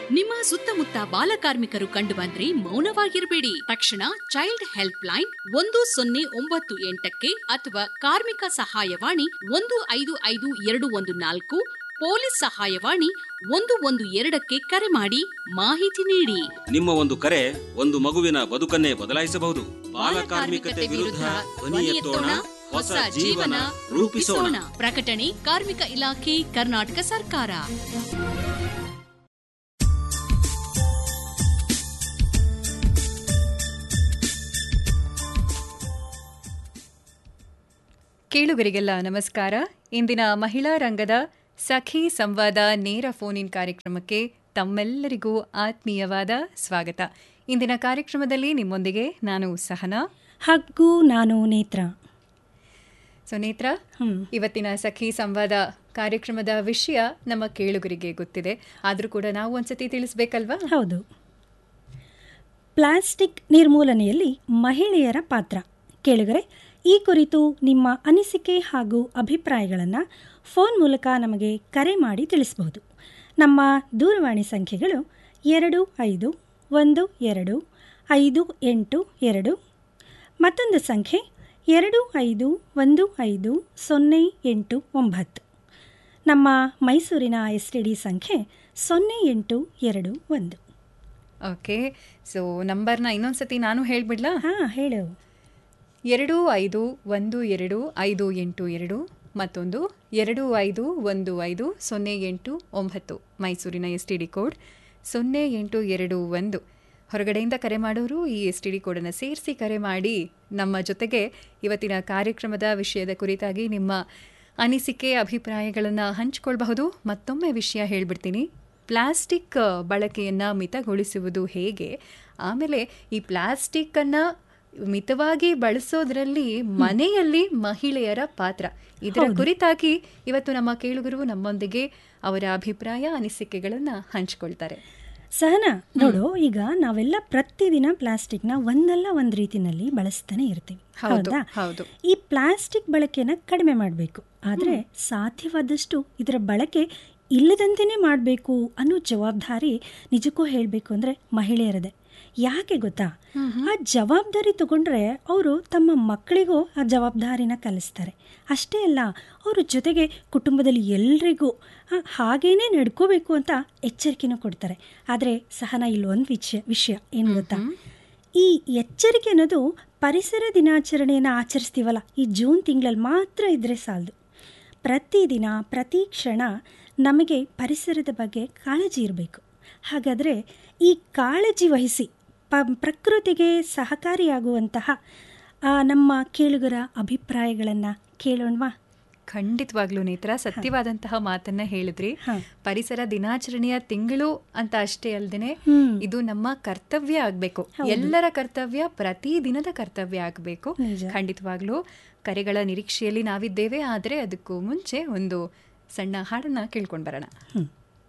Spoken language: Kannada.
ನಿಮ್ಮ ಸುತ್ತಮುತ್ತ ಬಾಲಕಾರ್ಮಿಕರು ಕಂಡುಬಂದ್ರೆ ಮೌನವಾಗಿರಬೇಡಿ ತಕ್ಷಣ ಚೈಲ್ಡ್ ಹೆಲ್ಪ್ ಲೈನ್ ಒಂದು ಸೊನ್ನೆ ಒಂಬತ್ತು ಎಂಟಕ್ಕೆ ಅಥವಾ ಕಾರ್ಮಿಕ ಸಹಾಯವಾಣಿ ಒಂದು ಐದು ಐದು ಎರಡು ಒಂದು ನಾಲ್ಕು ಪೊಲೀಸ್ ಸಹಾಯವಾಣಿ ಒಂದು ಒಂದು ಎರಡಕ್ಕೆ ಕರೆ ಮಾಡಿ ಮಾಹಿತಿ ನೀಡಿ ನಿಮ್ಮ ಒಂದು ಕರೆ ಒಂದು ಮಗುವಿನ ಬದುಕನ್ನೇ ಬದಲಾಯಿಸಬಹುದು ಬಾಲಕಾರ್ಮಿಕತೆ ವಿರುದ್ಧ ಧ್ವನಿ ಎತ್ತೋಣ ಹೊಸ ಜೀವನ ರೂಪಿಸೋಣ ಪ್ರಕಟಣೆ ಕಾರ್ಮಿಕ ಇಲಾಖೆ ಕರ್ನಾಟಕ ಸರ್ಕಾರ ಕೇಳುಗರಿಗೆಲ್ಲ ನಮಸ್ಕಾರ ಇಂದಿನ ಮಹಿಳಾ ರಂಗದ ಸಖಿ ಸಂವಾದ ನೇರ ಫೋನ್ ಇನ್ ಕಾರ್ಯಕ್ರಮಕ್ಕೆ ತಮ್ಮೆಲ್ಲರಿಗೂ ಆತ್ಮೀಯವಾದ ಸ್ವಾಗತ ಇಂದಿನ ಕಾರ್ಯಕ್ರಮದಲ್ಲಿ ನಿಮ್ಮೊಂದಿಗೆ ನಾನು ಸಹನಾ ಹಾಗೂ ನಾನು ನೇತ್ರ ಸೊ ನೇತ್ರ ಹ್ಮ್. ಇವತ್ತಿನ ಸಖಿ ಸಂವಾದ ಕಾರ್ಯಕ್ರಮದ ವಿಷಯ ನಮ್ಮ ಕೇಳುಗರಿಗೆ ಗೊತ್ತಿದೆ ಆದರೂ ಕೂಡ ನಾವು ಒಂದ್ಸತಿ ತಿಳಿಸ್ಬೇಕಲ್ವಾ ಹೌದು ಪ್ಲಾಸ್ಟಿಕ್ ನಿರ್ಮೂಲನೆಯಲ್ಲಿ ಮಹಿಳೆಯರ ಪಾತ್ರ ಕೇಳುಗರೆ ಈ ಕುರಿತು ನಿಮ್ಮ ಅನಿಸಿಕೆ ಹಾಗೂ ಅಭಿಪ್ರಾಯಗಳನ್ನು ಫೋನ್ ಮೂಲಕ ನಮಗೆ ಕರೆ ಮಾಡಿ ತಿಳಿಸಬಹುದು ನಮ್ಮ ದೂರವಾಣಿ ಸಂಖ್ಯೆಗಳು ಎರಡು ಐದು ಒಂದು ಎರಡು ಐದು ಎಂಟು ಎರಡು ಮತ್ತೊಂದು ಸಂಖ್ಯೆ ಎರಡು ಐದು ಒಂದು ಐದು ಸೊನ್ನೆ ಎಂಟು ಒಂಬತ್ತು ನಮ್ಮ ಮೈಸೂರಿನ ಎಸ್ ಟಿ ಡಿ ಸಂಖ್ಯೆ ಸೊನ್ನೆ ಎಂಟು ಎರಡು ಒಂದು ಓಕೆ ಸೊ ನಂಬರ್ನ ಇನ್ನೊಂದ್ಸತಿ ನಾನು ಹೇಳ್ಬಿಡ್ಲಾ ಹಾಂ ಹೇಳು ಎರಡು ಐದು ಒಂದು ಎರಡು ಐದು ಎಂಟು ಎರಡು ಮತ್ತೊಂದು ಎರಡು ಐದು ಒಂದು ಐದು ಸೊನ್ನೆ ಎಂಟು ಒಂಬತ್ತು ಮೈಸೂರಿನ ಎಸ್ ಟಿ ಡಿ ಕೋಡ್ ಸೊನ್ನೆ ಎಂಟು ಎರಡು ಒಂದು ಹೊರಗಡೆಯಿಂದ ಕರೆ ಮಾಡೋರು ಈ ಎಸ್ ಟಿ ಡಿ ಕೋಡನ್ನು ಸೇರಿಸಿ ಕರೆ ಮಾಡಿ ನಮ್ಮ ಜೊತೆಗೆ ಇವತ್ತಿನ ಕಾರ್ಯಕ್ರಮದ ವಿಷಯದ ಕುರಿತಾಗಿ ನಿಮ್ಮ ಅನಿಸಿಕೆ ಅಭಿಪ್ರಾಯಗಳನ್ನು ಹಂಚಿಕೊಳ್ಬಹುದು ಮತ್ತೊಮ್ಮೆ ವಿಷಯ ಹೇಳ್ಬಿಡ್ತೀನಿ ಪ್ಲಾಸ್ಟಿಕ್ ಬಳಕೆಯನ್ನು ಮಿತಗೊಳಿಸುವುದು ಹೇಗೆ ಆಮೇಲೆ ಈ ಪ್ಲಾಸ್ಟಿಕ್ಕನ್ನು ಮಿತವಾಗಿ ಬಳಸೋದ್ರಲ್ಲಿ ಮನೆಯಲ್ಲಿ ಮಹಿಳೆಯರ ಪಾತ್ರ ಇದರ ಕುರಿತಾಗಿ ಇವತ್ತು ನಮ್ಮ ಕೇಳುಗರು ನಮ್ಮೊಂದಿಗೆ ಅವರ ಅಭಿಪ್ರಾಯ ಅನಿಸಿಕೆಗಳನ್ನು ಹಂಚಿಕೊಳ್ತಾರೆ ಸಹನಾ ನೋಡು ಈಗ ನಾವೆಲ್ಲ ಪ್ರತಿದಿನ ಪ್ಲಾಸ್ಟಿಕ್ನ ಒಂದಲ್ಲ ಒಂದು ರೀತಿನಲ್ಲಿ ಬಳಸ್ತಾನೆ ಇರ್ತೀವಿ ಹೌದು, ಹೌದಾ ಹೌದು. ಈ ಪ್ಲಾಸ್ಟಿಕ್ ಬಳಕೆನ ಕಡಿಮೆ ಮಾಡಬೇಕು ಆದರೆ ಸಾಧ್ಯವಾದಷ್ಟು ಇದರ ಬಳಕೆ ಇಲ್ಲದಂತೆಯೇ ಮಾಡಬೇಕು ಅನ್ನೋ ಜವಾಬ್ದಾರಿ ನಿಜಕ್ಕೂ ಹೇಳಬೇಕು ಅಂದರೆ ಮಹಿಳೆಯರದೇ ಯಾಕೆ ಗೊತ್ತಾ ಆ ಜವಾಬ್ದಾರಿ ತಗೊಂಡ್ರೆ ಅವರು ತಮ್ಮ ಮಕ್ಕಳಿಗೂ ಆ ಜವಾಬ್ದಾರಿನ ಕಲಿಸ್ತಾರೆ ಅಷ್ಟೇ ಅಲ್ಲ ಅವ್ರ ಜೊತೆಗೆ ಕುಟುಂಬದಲ್ಲಿ ಎಲ್ರಿಗೂ ಆ, ಹಾಗೇನೇ ನಡ್ಕೋಬೇಕು ಅಂತ ಎಚ್ಚರಿಕೆನೂ ಕೊಡ್ತಾರೆ ಆದರೆ ಸಹನ ಇಲ್ಲೊಂದು ವಿಷಯ ವಿಷಯ ಏನು ಗೊತ್ತಾ ಈ ಎಚ್ಚರಿಕೆ ಅನ್ನೋದು ಪರಿಸರ ದಿನಾಚರಣೆಯನ್ನು ಆಚರಿಸ್ತೀವಲ್ಲ ಈ ಜೂನ್ ತಿಂಗಳಲ್ಲಿ ಮಾತ್ರ ಇದ್ರೆ ಸಾಲದು ಪ್ರತಿದಿನ ಪ್ರತಿ ಕ್ಷಣ ನಮಗೆ ಪರಿಸರದ ಬಗ್ಗೆ ಕಾಳಜಿ ಇರಬೇಕು ಹಾಗಾದರೆ ಈ ಕಾಳಜಿ ವಹಿಸಿ ಪ ಪ್ರಕೃತಿಗೆ ಸಹಕಾರಿಯಾಗುವಂತಹ ಆ, ನಮ್ಮ ಕೇಳುಗರ ಅಭಿಪ್ರಾಯಗಳನ್ನು ಕೇಳೋಣವಾ ಖಂಡಿತವಾಗ್ಲೂ ನೇತ್ರ ಸತ್ಯವಾದಂತಹ ಮಾತನ್ನ ಹೇಳಿದ್ರಿ ಹಾ. ಪರಿಸರ ದಿನಾಚರಣೆಯ ತಿಂಗಳು ಅಂತ ಅಷ್ಟೇ ಅಲ್ದೇನೆ ಹ್ಮ್. ಇದು ನಮ್ಮ ಕರ್ತವ್ಯ ಆಗ್ಬೇಕು ಎಲ್ಲರ ಕರ್ತವ್ಯ ಪ್ರತಿ ದಿನದ ಕರ್ತವ್ಯ ಆಗ್ಬೇಕು ನಿಜ. ಖಂಡಿತವಾಗ್ಲೂ ಕರೆಗಳ ನಿರೀಕ್ಷೆಯಲ್ಲಿ ನಾವಿದ್ದೇವೆ ಆದರೆ ಅದಕ್ಕೂ ಮುಂಚೆ ಒಂದು ಸಣ್ಣ ಹಾಡನ್ನ ಕೇಳ್ಕೊಂಡು ಬರೋಣ ಹ್ಮ್